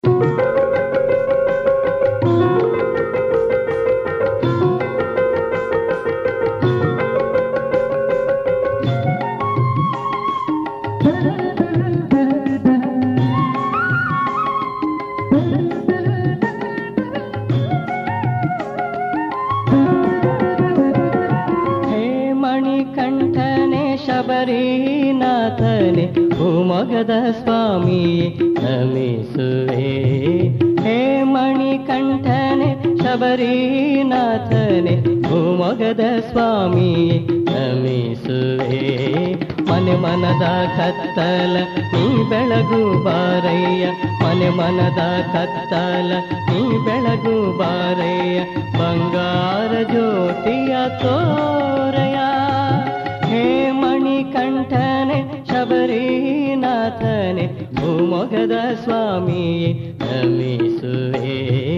ಹೇ ಮಣಿಕಂಠನೆ ಶಬರಿನಾಥನೆ ಭೂಮೊಗದ ಸ್ವಾಮಿ ನಮಿಸುವೆ ಹೇ ಮಣಿಕಂಠನೆ ಶಬರಿನಾಥನೆ ಭೂಮೊಗದ ಸ್ವಾಮಿ ನಮಿಸುವೆ ಮನೆ ಮನದ ಕತ್ತಲ ನೀ ಬೆಳಗು ಬಾರಯ್ಯ ಮನೆ ಮನದ ಕತ್ತಲ ನೀ ಬೆಳಗು ಬಾರಯ್ಯ ಬಂಗಾರ ಜ್ಯೋತಿಯ ತೋರಯ ಹೇ ಮಣಿಕಂಠನೆ ಶಬರಿನಾಥನೆ ಭೂಮೊಗದ ಸ್ವಾಮಿ ನಮಿಸುವೆ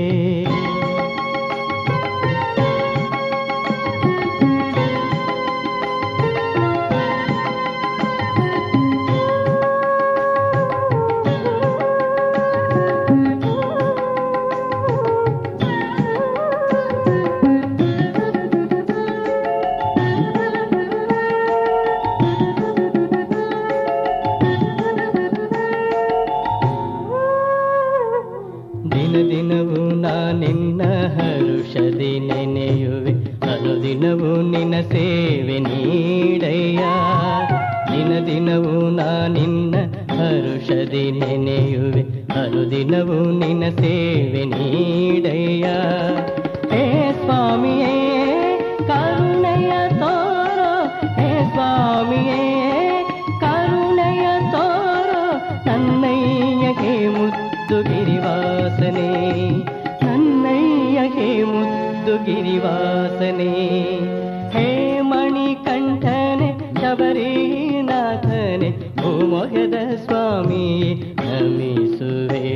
ದಿನ ದಿನವೂ ನಾ ನಿನ್ನ ಹರುಷದಿ ನೆನೆಯುವೆ ಅನುದಿನವೂ ನಿನ್ನ ಸೇವೆ ನೀಡಯ್ಯ ದಿನ ದಿನವೂ ನಾ ನಿನ್ನ ಹರುಷದಿ ನೆನೆಯುವೆ ಅನುದಿನವೂ ನಿನ್ನ ಸೇವೆ ನೀಡಯ್ಯ ಹೇ ಸ್ವಾಮಿಯೇ ಕರುಣೆಯ ತೋರೋ ಹೇ ಸ್ವಾಮಿಯೇ ಕರುಣೆಯ ತೋರೋ ನನ್ನಯ್ಯಗೆ ಮುದ್ದು ಗಿರಿವಾಸನೆ ನನ್ನಯ್ಯಗೆ ಮುದ್ದು ಗಿರಿವಾಸನೆ ಹೇ ಮಣಿಕಂಠನೆ ಶಬರಿನಾಥನೆ ಭೂಮೊಗದ ಸ್ವಾಮಿ ನಮಿಸುವೆ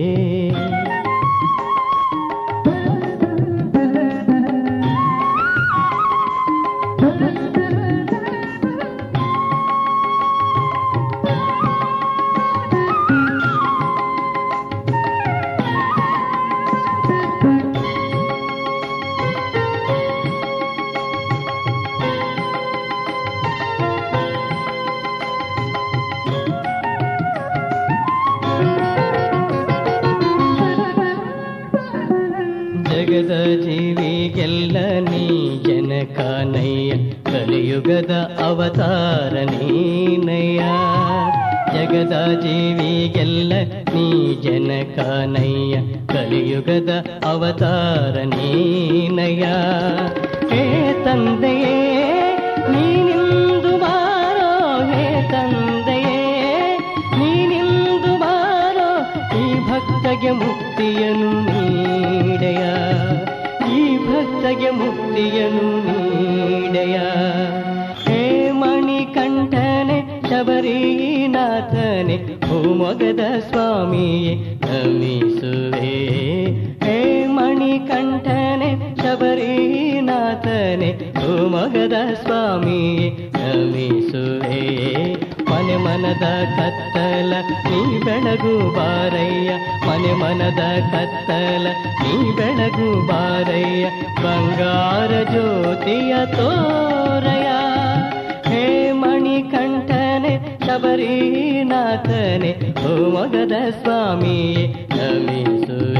ಜಗದ ಜೀವಿಗೆಲ್ಲ ನೀ ಜನಕಾನಯ್ಯ ಕಲಿಯುಗದ ಅವತಾರ ನೀನಯ್ಯ ಜಗದ ಜೀವಿಗೆಲ್ಲ ನೀ ಜನಕಾನಯ್ಯ ಕಲಿಯುಗದ ಅವತಾರ ನೀನಯ್ಯ ಹೇ ತಂದೆಯೇ ನೀನಿಂದು ಬಾರೋ ಹೇ ತಂದೆಯೇ ನೀನಿಂದು ಬಾರೋ ಈ ಭಕ್ತಗೆ ಮುಕ್ತಿಯನ್ನು ನೀಡೆಯ ಈ ಭಕ್ತಗೆ ಮುಕ್ತಿಯನ್ನು ನೀಡೆಯ ಹೇ ಮಣಿಕಂಠನೆ ಶಬರಿನಾಥನೆ ಭೂಮೊಗದ ಸ್ವಾಮಿಯೇ ನಮಿಸುವೆ ಹೇ ಮಣಿಕಂಠನೆ ಶಬರಿನಾಥನೆ ಭೂಮೊಗದ ಸ್ವಾಮಿಯೇ ನಮಿಸುವೆ ಮನೆ ಮನದ ಕತ್ತಲ ನೀ ಬೆಳಗು ಬಾರಯ್ಯ ಮನೆ ಮನದ ಕತ್ತಲ ನೀ ಬೆಳಗು ಬಾರಯ್ಯ ಬಂಗಾರ ಜ್ಯೋತಿಯ ತೋರಯ ಹೇ ಮಣಿಕಂಠನೆ ಶಬರಿನಾಥನೆ ಭೂಮಗದ ಸ್ವಾಮಿ ನಮಿಸುವೆ